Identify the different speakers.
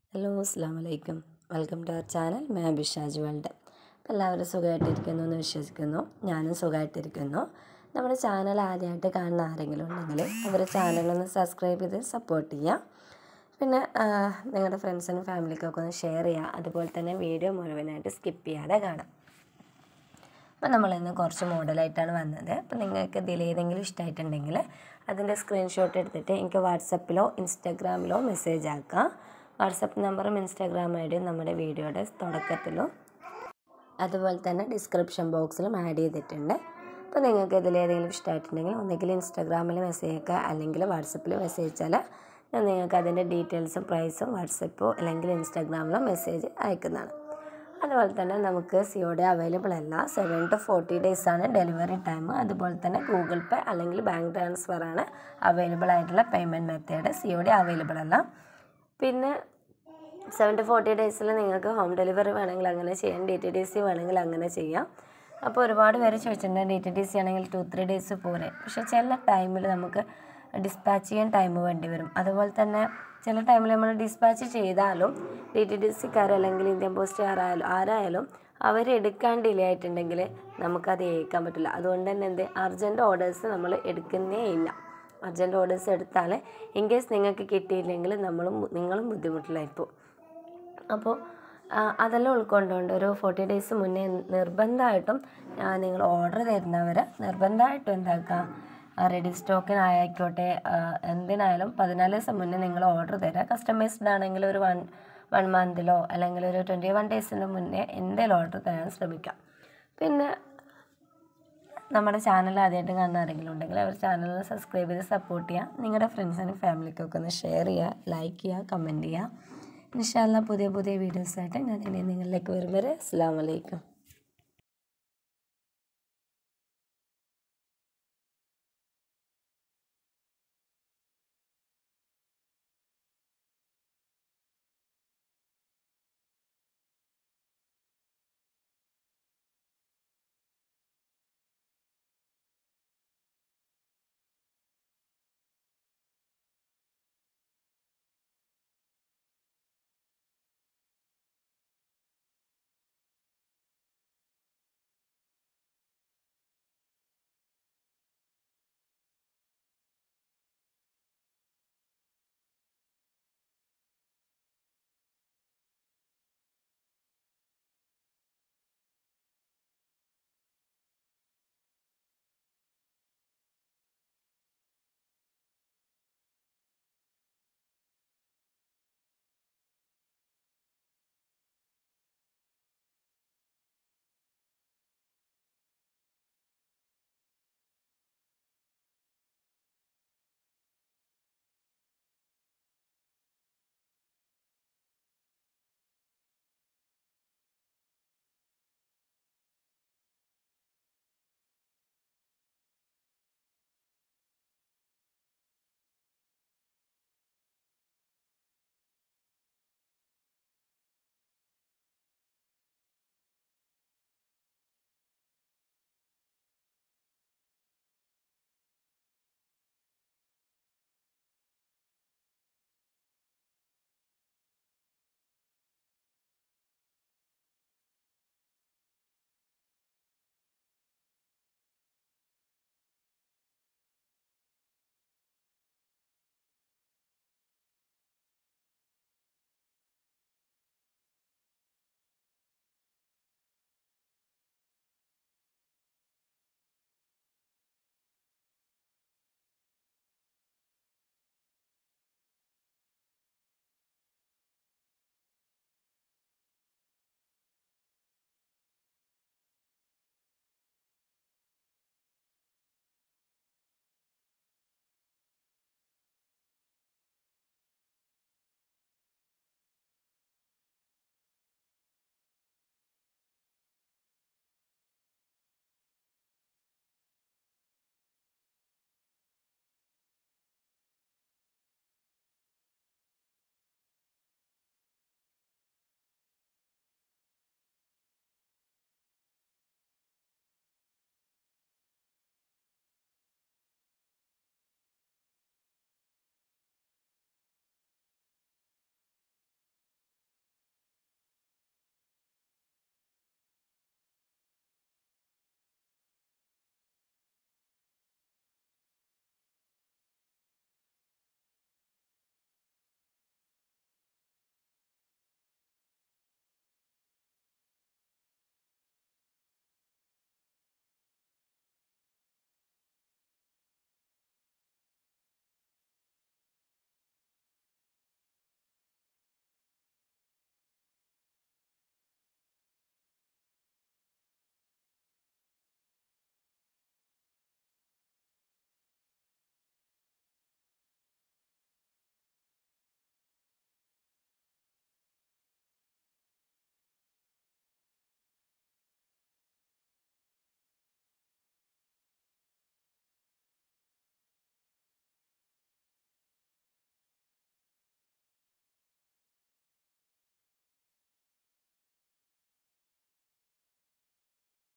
Speaker 1: hello അസ്സാം വലൈക്കും welcome to our channel ഞാൻ ബിഷാജ് വേൾഡ് അപ്പോൾ എല്ലാവരും സുഖമായിട്ടിരിക്കുന്നു എന്ന് വിശ്വസിക്കുന്നു ഞാനും സുഖമായിട്ടിരിക്കുന്നു നമ്മുടെ ചാനൽ ആദ്യമായിട്ട് കാണുന്ന ആരെങ്കിലും ഉണ്ടെങ്കിൽ അവരുടെ ചാനലൊന്ന് സബ്സ്ക്രൈബ് ചെയ്ത് സപ്പോർട്ട് ചെയ്യുക പിന്നെ ആ, നിങ്ങളുടെ ഫ്രണ്ട്സിനും ഫാമിലിക്കൊക്കെ ഒന്ന് ഷെയർ ചെയ്യുക അതുപോലെ തന്നെ വീഡിയോ മുഴുവനായിട്ട് സ്കിപ്പ് ചെയ്യാതെ കാണാം അപ്പോൾ നമ്മളിന്ന് കുറച്ച് മോഡലായിട്ടാണ് വന്നത് അപ്പോൾ നിങ്ങൾക്ക് ഇതിൽ ഏതെങ്കിലും ഇഷ്ടമായിട്ടുണ്ടെങ്കിൽ അതിൻ്റെ സ്ക്രീൻഷോട്ട് എടുത്തിട്ട് എനിക്ക് വാട്സപ്പിലോ ഇൻസ്റ്റാഗ്രാമിലോ മെസ്സേജ് ആക്കുക വാട്സപ്പ് നമ്പറും ഇൻസ്റ്റാഗ്രാം ഐ ഡിയും നമ്മുടെ വീഡിയോയുടെ തുടക്കത്തിലും അതുപോലെ തന്നെ ഡിസ്ക്രിപ്ഷൻ ബോക്സിലും ആഡ് ചെയ്തിട്ടുണ്ട് അപ്പോൾ നിങ്ങൾക്ക് ഇതിൽ ഏതെങ്കിലും ഇഷ്ടമായിട്ടുണ്ടെങ്കിൽ ഒന്നുകിൽ ഇൻസ്റ്റാഗ്രാമിൽ മെസ്സേജ് അയക്കുക അല്ലെങ്കിൽ വാട്സപ്പിൽ മെസ്സേജ് അയച്ചാൽ ഞാൻ നിങ്ങൾക്ക് അതിൻ്റെ ഡീറ്റെയിൽസും പ്രൈസും വാട്സപ്പോ അല്ലെങ്കിൽ ഇൻസ്റ്റാഗ്രാമിലോ മെസ്സേജ് അയക്കുന്നതാണ് അതുപോലെ തന്നെ നമുക്ക് സിയോടെ അവൈലബിൾ അല്ല സെവൻ ടു ഫോർട്ടി ഡേയ്സ് ആണ് ഡെലിവറി ടൈം അതുപോലെ തന്നെ ഗൂഗിൾ പേ അല്ലെങ്കിൽ ബാങ്ക് ട്രാൻസ്ഫർ ആണ് അവൈലബിൾ ആയിട്ടുള്ള പേയ്മെൻറ്റ് മെത്തേഡ് സിയോടെ അവൈലബിൾ അല്ല പിന്നെ സെവൻ ടു ഫോർട്ടി ഡേയ്സിൽ നിങ്ങൾക്ക് ഹോം ഡെലിവറി വേണമെങ്കിൽ അങ്ങനെ ചെയ്യാം ഡി ടി ഡി സി വേണമെങ്കിൽ അങ്ങനെ ചെയ്യാം അപ്പോൾ ഒരുപാട് പേര് ചോദിച്ചിട്ടുണ്ട് ഡി ടി ഡി സി ആണെങ്കിൽ ടു ത്രീ ഡേയ്സ് പോരെ പക്ഷേ ചില ടൈമിൽ നമുക്ക് ഡിസ്പാച്ച് ചെയ്യാൻ ടൈം വേണ്ടി വരും അതുപോലെ തന്നെ ചില ടൈമിൽ നമ്മൾ ഡിസ്പാച്ച് ചെയ്താലും ഡി ടി ഡി സിക്കാർ അല്ലെങ്കിൽ ഇന്ത്യൻ പോസ്റ്റ് ആരായാലും ആരായാലും അവരെടുക്കാൻ ഡിലേ ആയിട്ടുണ്ടെങ്കിൽ നമുക്കത് ഏൽക്കാൻ പറ്റില്ല അതുകൊണ്ട് തന്നെ എന്ത് അർജൻറ്റ് ഓർഡേഴ്സ് നമ്മൾ എടുക്കുന്നേ ഇല്ല അർജൻറ്റ് ഓർഡേഴ്സ് എടുത്താൽ ഇൻ കേസ് നിങ്ങൾക്ക് കിട്ടിയില്ലെങ്കിൽ നമ്മളും നിങ്ങളും ബുദ്ധിമുട്ടിലായിപ്പോൾ അപ്പോൾ ആ, അതെല്ലാം ഉൾക്കൊണ്ടുകൊണ്ട് ഒരു ഫോർട്ടി ഡേയ്സ് മുന്നേ നിർബന്ധമായിട്ടും ആ, നിങ്ങൾ ഓർഡർ തരുന്നവർ നിർബന്ധമായിട്ടും എന്താക്കുക റെഡി സ്റ്റോക്കിനായിക്കോട്ടെ ആ, എന്തിനായാലും പതിനാല് ദിവസം മുന്നേ നിങ്ങൾ ഓർഡർ തരിക കസ്റ്റമൈസ്ഡ് ആണെങ്കിൽ ഒരു വൺ വൺ മന്തിലോ അല്ലെങ്കിൽ ഒരു ട്വൻറ്റി വൺ ഡേയ്സിന് മുന്നേ എന്തെങ്കിലും ഓർഡർ തരാൻ ശ്രമിക്കാം പിന്നെ നമ്മുടെ ചാനൽ ആദ്യമായിട്ട് കാണുന്ന ആരെങ്കിലും ഉണ്ടെങ്കിൽ അവർ ചാനൽ സബ്സ്ക്രൈബ് ചെയ്ത് സപ്പോർട്ട് ചെയ്യുക നിങ്ങളുടെ ഫ്രണ്ട്സിനും ഫാമിലിക്കൊക്കെ ഒന്ന് ഷെയർ ചെയ്യുക ലൈക്ക് ചെയ്യുക കമൻറ്റ് ചെയ്യുക ഇൻഷാല്ല പുതിയ പുതിയ വീഡിയോസായിട്ട് ഞാൻ ഇനി നിങ്ങളിലേക്ക് വരും വരെ അസ്സാം വലൈക്കും